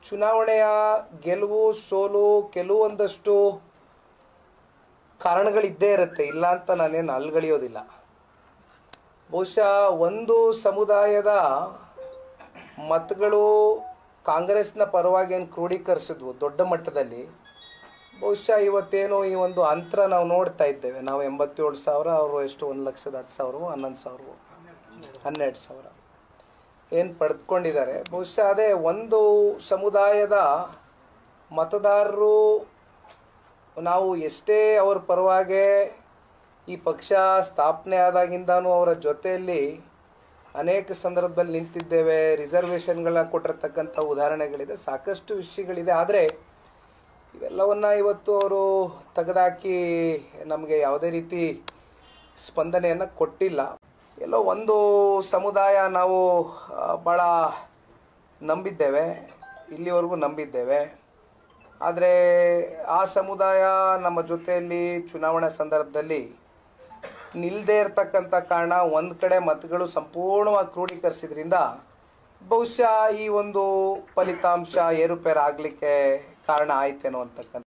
ಚುನಾವಣೆಯ ಗೆಲುವು ಸೋಲು ಕೆಲವೊಂದಷ್ಟು ಕಾರಣಗಳಿದ್ದೇ ಇರುತ್ತೆ ಇಲ್ಲ ಅಂತ ನಾನೇನು ಅಲ್ಗಳಿಯೋದಿಲ್ಲ ಬಹುಶಃ ಒಂದು ಸಮುದಾಯದ ಮತಗಳು ಕಾಂಗ್ರೆಸ್ನ ಪರವಾಗಿ ಏನು ಕ್ರೋಢೀಕರಿಸಿದ್ವು ದೊಡ್ಡ ಮಟ್ಟದಲ್ಲಿ ಬಹುಶಃ ಇವತ್ತೇನು ಈ ಒಂದು ಅಂತರ ನಾವು ನೋಡ್ತಾ ಇದ್ದೇವೆ ನಾವು ಎಂಬತ್ತೇಳು ಸಾವಿರ ಅವರು ಎಷ್ಟು ಒಂದು ಲಕ್ಷದ ಹತ್ತು ಸಾವಿರವೋ ಹನ್ನೊಂದು ಸಾವಿರವೋ ಹನ್ನೆರಡು ಸಾವಿರ ಏನು ಪಡೆದುಕೊಂಡಿದ್ದಾರೆ ಬಹುಶಃ ಅದೇ ಒಂದು ಸಮುದಾಯದ ಮತದಾರರು ನಾವು ಎಷ್ಟೇ ಅವ್ರ ಪರವಾಗಿ ಈ ಪಕ್ಷ ಸ್ಥಾಪನೆ ಆದಾಗಿಂದನೂ ಅವರ ಜೊತೆಯಲ್ಲಿ ಅನೇಕ ಸಂದರ್ಭದಲ್ಲಿ ನಿಂತಿದ್ದೇವೆ ರಿಸರ್ವೇಷನ್ಗಳನ್ನ ಕೊಟ್ಟಿರ್ತಕ್ಕಂಥ ಉದಾಹರಣೆಗಳಿದೆ ಸಾಕಷ್ಟು ವಿಷಯಗಳಿದೆ ಆದರೆ ಇವೆಲ್ಲವನ್ನ ಇವತ್ತು ಅವರು ತೆಗೆದಾಕಿ ನಮಗೆ ಯಾವುದೇ ರೀತಿ ಸ್ಪಂದನೆಯನ್ನು ಕೊಟ್ಟಿಲ್ಲ ಎಲ್ಲೋ ಒಂದು ಸಮುದಾಯ ನಾವು ಆ, ಭಾಳ ನಂಬಿದ್ದೇವೆ ಇಲ್ಲಿವರೆಗೂ ನಂಬಿದ್ದೇವೆ ಆದರೆ ಆ ಸಮುದಾಯ ನಮ್ಮ ಜೊತೆಯಲ್ಲಿ ಚುನಾವಣಾ ಸಂದರ್ಭದಲ್ಲಿ ನಿಲ್ಲದೇ ಇರತಕ್ಕಂಥ ಕಾರಣ ಒಂದು ಕಡೆ ಮತಗಳು ಸಂಪೂರ್ಣವಾಗಿ ಕ್ರೋಢೀಕರಿಸಿದ್ರಿಂದ ಬಹುಶಃ ಈ ಒಂದು ಫಲಿತಾಂಶ ಏರುಪೇರು ಆಗಲಿಕ್ಕೆ ಕಾರಣ ಆಯ್ತೇನೋ ಅಂತಕ್ಕಂಥ